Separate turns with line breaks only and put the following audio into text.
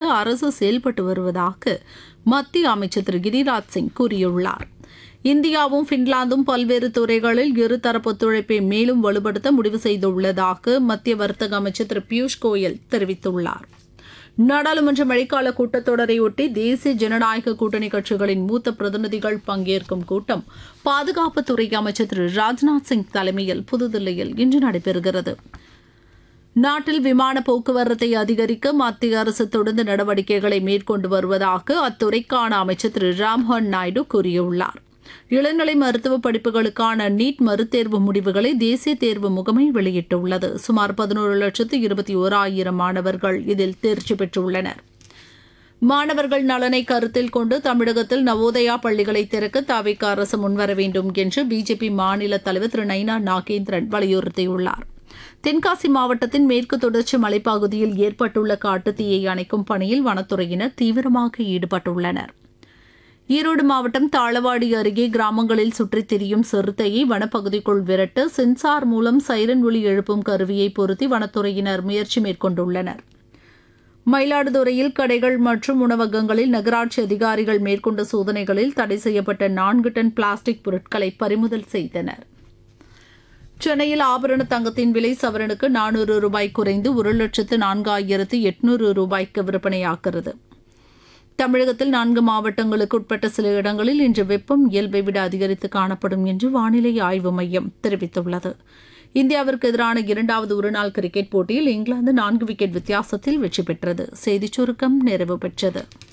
அரசு செயல்பட்டு வருவதாக மத்திய அமைச்சர் திரு கிரிராஜ் சிங் கூறியுள்ளார் இந்தியாவும் பின்லாந்தும் பல்வேறு துறைகளில் இருதரப்பு ஒத்துழைப்பை மேலும் வலுப்படுத்த முடிவு செய்துள்ளதாக மத்திய வர்த்தக அமைச்சர் திரு பியூஷ் கோயல் தெரிவித்துள்ளார் நாடாளுமன்ற மழைக்கால கூட்டத்தொடரையொட்டி தேசிய ஜனநாயக கூட்டணி கட்சிகளின் மூத்த பிரதிநிதிகள் பங்கேற்கும் கூட்டம் பாதுகாப்புத்துறை அமைச்சர் திரு ராஜ்நாத் சிங் தலைமையில் புதுதில்லியில் இன்று நடைபெறுகிறது நாட்டில் விமான போக்குவரத்தை அதிகரிக்க மத்திய அரசு தொடர்ந்து நடவடிக்கைகளை மேற்கொண்டு வருவதாக அத்துறைக்கான அமைச்சர் திரு ராம்ஹன் நாயுடு கூறியுள்ளார் இளநிலை மருத்துவ படிப்புகளுக்கான நீட் மறுதேர்வு முடிவுகளை தேசிய தேர்வு முகமை வெளியிட்டுள்ளது சுமார் பதினோரு லட்சத்து இருபத்தி ஓராயிரம் மாணவர்கள் இதில் தேர்ச்சி பெற்றுள்ளனர் மாணவர்கள் நலனை கருத்தில் கொண்டு தமிழகத்தில் நவோதயா பள்ளிகளை திறக்க தாவிக அரசு முன்வர வேண்டும் என்று பிஜேபி மாநில தலைவர் திரு நைனா நாகேந்திரன் வலியுறுத்தியுள்ளார் தென்காசி மாவட்டத்தின் மேற்கு தொடர்ச்சி மலைப்பகுதியில் ஏற்பட்டுள்ள காட்டுத்தீயை அணைக்கும் பணியில் வனத்துறையினர் தீவிரமாக ஈடுபட்டுள்ளனர் ஈரோடு மாவட்டம் தாளவாடி அருகே கிராமங்களில் சுற்றித் திரியும் சிறுத்தையை வனப்பகுதிக்குள் விரட்ட சென்சார் மூலம் சைரன் ஒலி எழுப்பும் கருவியை பொருத்தி வனத்துறையினர் முயற்சி மேற்கொண்டுள்ளனர் மயிலாடுதுறையில் கடைகள் மற்றும் உணவகங்களில் நகராட்சி அதிகாரிகள் மேற்கொண்ட சோதனைகளில் தடை செய்யப்பட்ட நான்கு டன் பிளாஸ்டிக் பொருட்களை பறிமுதல் செய்தனர் சென்னையில் ஆபரண தங்கத்தின் விலை சவரனுக்கு நானூறு ரூபாய் குறைந்து ஒரு லட்சத்து நான்காயிரத்து எட்நூறு ரூபாய்க்கு விற்பனையாகிறது தமிழகத்தில் நான்கு மாவட்டங்களுக்கு உட்பட்ட சில இடங்களில் இன்று வெப்பம் இயல்பை விட அதிகரித்து காணப்படும் என்று வானிலை ஆய்வு மையம் தெரிவித்துள்ளது இந்தியாவிற்கு எதிரான இரண்டாவது ஒருநாள் கிரிக்கெட் போட்டியில் இங்கிலாந்து நான்கு விக்கெட் வித்தியாசத்தில் வெற்றி பெற்றது செய்திச் சுருக்கம் நிறைவு பெற்றது